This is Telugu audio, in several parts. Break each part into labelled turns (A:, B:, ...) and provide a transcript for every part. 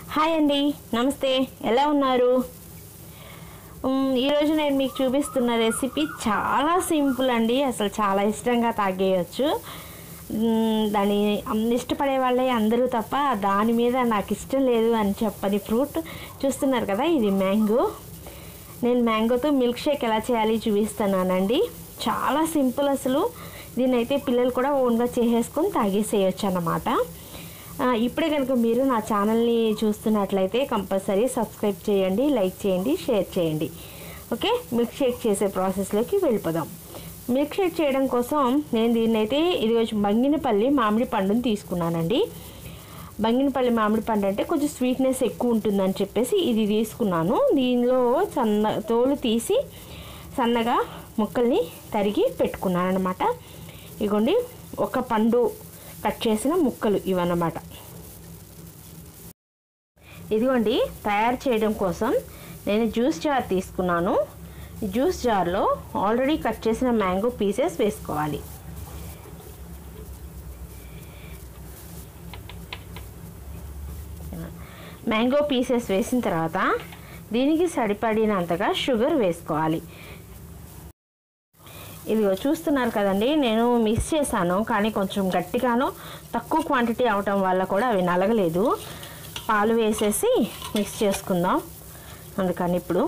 A: హాయ్ అండి నమస్తే ఎలా ఉన్నారు మ్, ఈరోజు నేను మీకు చూపిస్తున్న రెసిపీ చాలా సింపుల్ అండి అసలు చాలా ఇష్టంగా తాగేయచ్చు మ్, దాన్ని అం- ఇష్టపడే వాళ్ళే అందరూ తప్ప దాని మీద నాకు ఇష్టం లేదు అని చెప్పని ఫ్రూట్ చూస్తున్నారు కదా ఇది మ్యాంగో నేను మ్యాంగోతో మిల్క్ షేక్ ఎలా చేయాలి చూపిస్తున్నానండి చాలా సింపుల్ అసలు దీన్నైతే పిల్లలు కూడా ఓన్గా చేసేసుకొని తాగేసేయచ్చు అన్నమాట ఆ, ఇప్పుడే కనుక మీరు నా ఛానల్ని చూస్తున్నట్లయితే కంపల్సరీ సబ్స్క్రైబ్ చేయండి లైక్ చేయండి షేర్ చేయండి ఓకే మిల్క్ షేక్ చేసే ప్రాసెస్లోకి వెళ్ళిపోదాం మిల్క్ షేక్ చేయడం కోసం నేను దీన్నైతే ఇది వచ్చి బంగినపల్లి మామిడి పండుని తీసుకున్నానండి బంగినపల్లి మామిడి పండు అంటే కొంచెం స్వీట్నెస్ ఎక్కువ ఉంటుందని చెప్పేసి ఇది తీసుకున్నాను దీనిలో సన్న తోలు తీసి సన్నగా ముక్కల్ని తరిగి పెట్టుకున్నాను అనమాట ఇగోండి ఒక పండు కట్ చేసిన ముక్కలు ఇవన్నమాట ఇదిగోండి తయారు చేయడం కోసం నేను జ్యూస్ జార్ తీసుకున్నాను ఈ జ్యూస్ జార్లో ఆల్రెడీ కట్ చేసిన మ్యాంగో పీసెస్ వేసుకోవాలి మ్యాంగో పీసెస్ వేసిన తర్వాత దీనికి సరిపడినంతగా షుగర్ వేసుకోవాలి ఇదిగో చూస్తున్నారు కదండి నేను మిక్స్ చేశాను కానీ కొంచెం గట్టిగాను తక్కువ క్వాంటిటీ అవటం వల్ల కూడా అవి నలగలేదు పాలు వేసేసి మిక్స్ చేసుకుందాం అందుకని ఇప్పుడు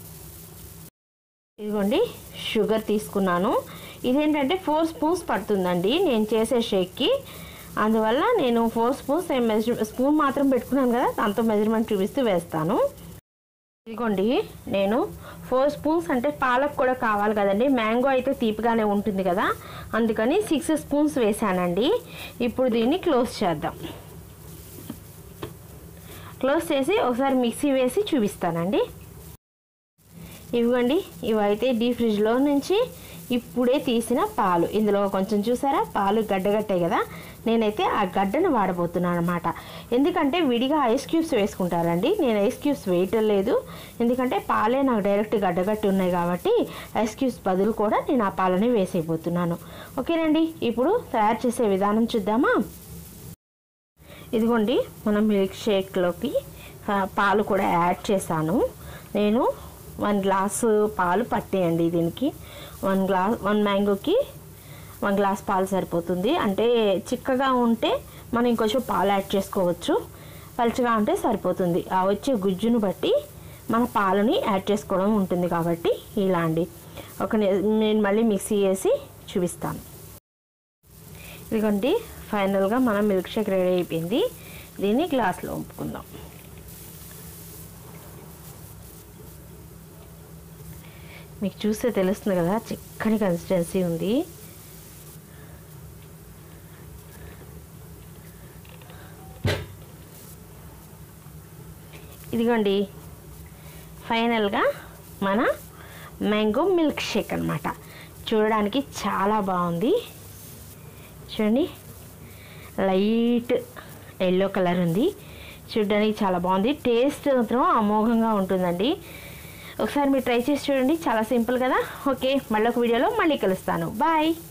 A: ఇదిగోండి షుగర్ తీసుకున్నాను ఇదేంటంటే ఫోర్ స్పూన్స్ పడుతుందండి నేను చేసే షేక్కి అందువల్ల నేను ఫోర్ స్పూన్స్ మెజర్ స్పూన్ మాత్రం పెట్టుకున్నాను కదా దాంతో మెజర్మెంట్ చూపిస్తూ వేస్తాను ఇదిగోండి నేను ఫోర్ స్పూన్స్ అంటే పాలకు కూడా కావాలి కదండి మ్యాంగో అయితే తీపిగానే ఉంటుంది కదా అందుకని సిక్స్ స్పూన్స్ వేసానండి ఇప్పుడు దీన్ని క్లోజ్ చేద్దాం క్లోజ్ చేసి ఒకసారి మిక్సీ వేసి చూపిస్తానండి ఇవ్వండి ఇవైతే డీ ఫ్రిడ్జ్లో నుంచి ఇప్పుడే తీసిన పాలు ఇందులో కొంచెం చూసారా పాలు గడ్డగట్టాయి కదా నేనైతే ఆ గడ్డను వాడబోతున్నాను అనమాట ఎందుకంటే విడిగా ఐస్ క్యూబ్స్ వేసుకుంటారండి నేను ఐస్ క్యూబ్స్ వేయటం లేదు ఎందుకంటే పాలే నాకు డైరెక్ట్ గడ్డగట్టి ఉన్నాయి కాబట్టి ఐస్ క్యూబ్స్ బదులు కూడా నేను ఆ పాలని వేసేయబోతున్నాను ఓకేనండి ఇప్పుడు తయారు చేసే విధానం చూద్దామా ఇదిగోండి మనం మిల్క్ షేక్లోకి ఆ, పాలు కూడా యాడ్ చేశాను నేను వన్ గ్లాసు పాలు పట్టేయండి దీనికి వన్ గ్లాస్ వన్ మ్యాంగోకి వన్ గ్లాస్ పాలు సరిపోతుంది అంటే చిక్కగా ఉంటే మనం ఇంకొంచెం పాలు యాడ్ చేసుకోవచ్చు పలుచగా ఉంటే సరిపోతుంది ఆ వచ్చే గుజ్జును బట్టి మన పాలని యాడ్ చేసుకోవడం ఉంటుంది కాబట్టి ఇలా అండి ఒక నే- నేను మళ్ళీ మిక్సీ వేసి చూపిస్తాను ఇదిగోండి ఫైనల్గా మనం మిల్క్ షేక్ రెడీ అయిపోయింది దీన్ని గ్లాస్లో ఉంపుకుందాం మీకు చూస్తే తెలుస్తుంది కదా చిక్కని కన్సిస్టెన్సీ ఉంది ఇదిగోండి ఫైనల్గా మన మ్యాంగో మిల్క్ షేక్ అనమాట చూడడానికి చాలా బాగుంది చూడండి లైట్ ఎల్లో కలర్ ఉంది చూడడానికి చాలా బాగుంది టేస్ట్ మాత్రం అమోఘంగా ఉంటుందండి ఒకసారి మీరు ట్రై చేసి చూడండి చాలా సింపుల్ కదా ఓకే మళ్ళీ ఒక వీడియోలో మళ్ళీ కలుస్తాను బాయ్